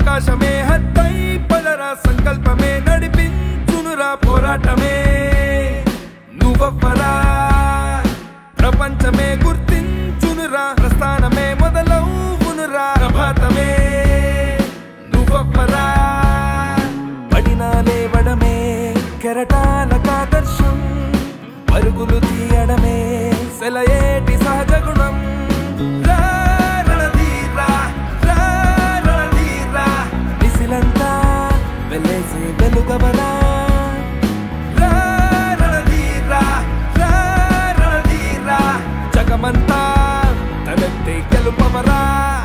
ఆకాశమే హత్తై పదరా సంకల్పమే నడిపించునురా పోరాటమే నువ్వవ్వరా ప్రపంచమే గుర్తించునురా ప్రస్థానమే మొదలవునురా ప్రభాతమే నువ్వవ్వరా పడినా లేవడమే కెరటాల కాదర్శం పరుగులు తీయడమే సెలయేటి సహజ గుణం రా రణధీరా, రా రణధీరా, నిశిలంతా వెలేసి వెలుగవరా రా రణధీరా, రా రణధీరా, జగమంతా తలెత్తి గెలుపవరా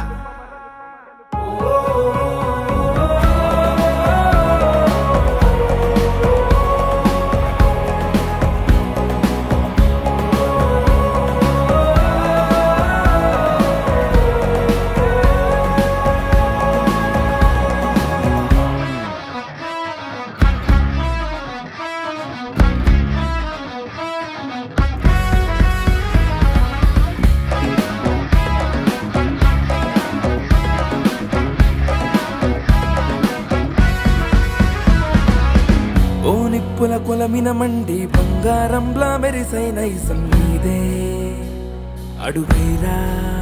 ఓ నిప్పుల కొలమిన మండి బంగారంలా మెరిసైన ఇసం నీదే అడుగైరా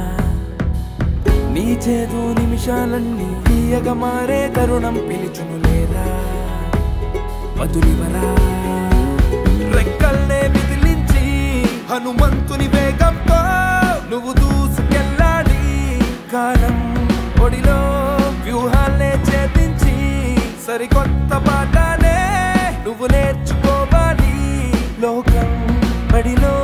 నీ చేదు నిమిషాలన్నీ తీయగా మారే తరుణం పిలుచును లేరా వదులివరా రెక్కల్నే విదిలించి హనుమంతుని వేగంతో నువ్వు దూసుకెళ్ళాలి కాలం ఒడిలో వ్యూహాల్నే ఛేదించి సరికొత్త పాఠాలే నువ్వు నేర్చుకోవాలి లోకం బడిలో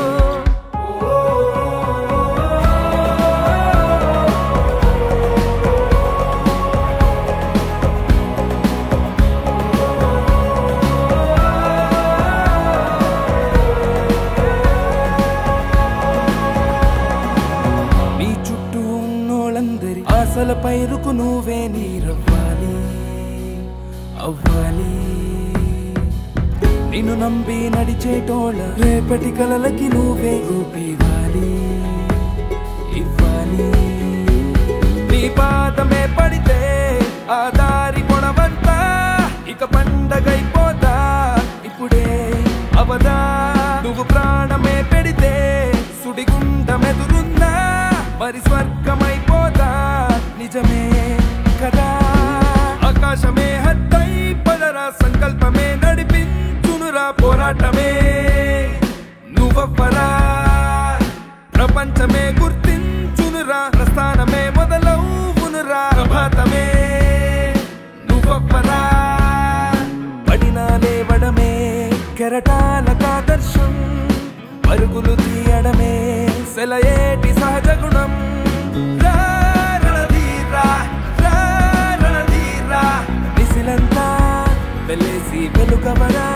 నీ చుట్టూ ఉన్నోళ్ళందరి ఆశల పైరుకు నువ్వే నీరవ్వాలి అవ్వాలి నిన్ను నమ్మి నడిచేటోళ్ళ రేపటి కలలకి నువ్వే రూపివ్వాలి ఇవ్వాలి నీ పాదమే పడితే ఆ దారి పొడవంతా ఇక పండగైపోతా ఇప్పుడే అవదా నువ్వు ప్రాణమే పెడితే సుడిగుండమెదురుందా మరి స్వర్గమైపోదా నిజమే కదా ఆకాశమే హత్తై పదరా సంకల్పమే నడిపించునురా పోరాటమే నువ్వవ్వరా ప్రపంచమే గుర్తించునురా ప్రస్థానమే మొదలవునురా ప్రభాతమే నువ్వవ్వరా పడినా లేవడమే కెరటాల కాదర్శం పరుగులు తీయడమే సెలయేటి సహజ గుణం రా రణధీరా, రా రణధీరా, నిశిలంతా వెలేసి వెలుగవరా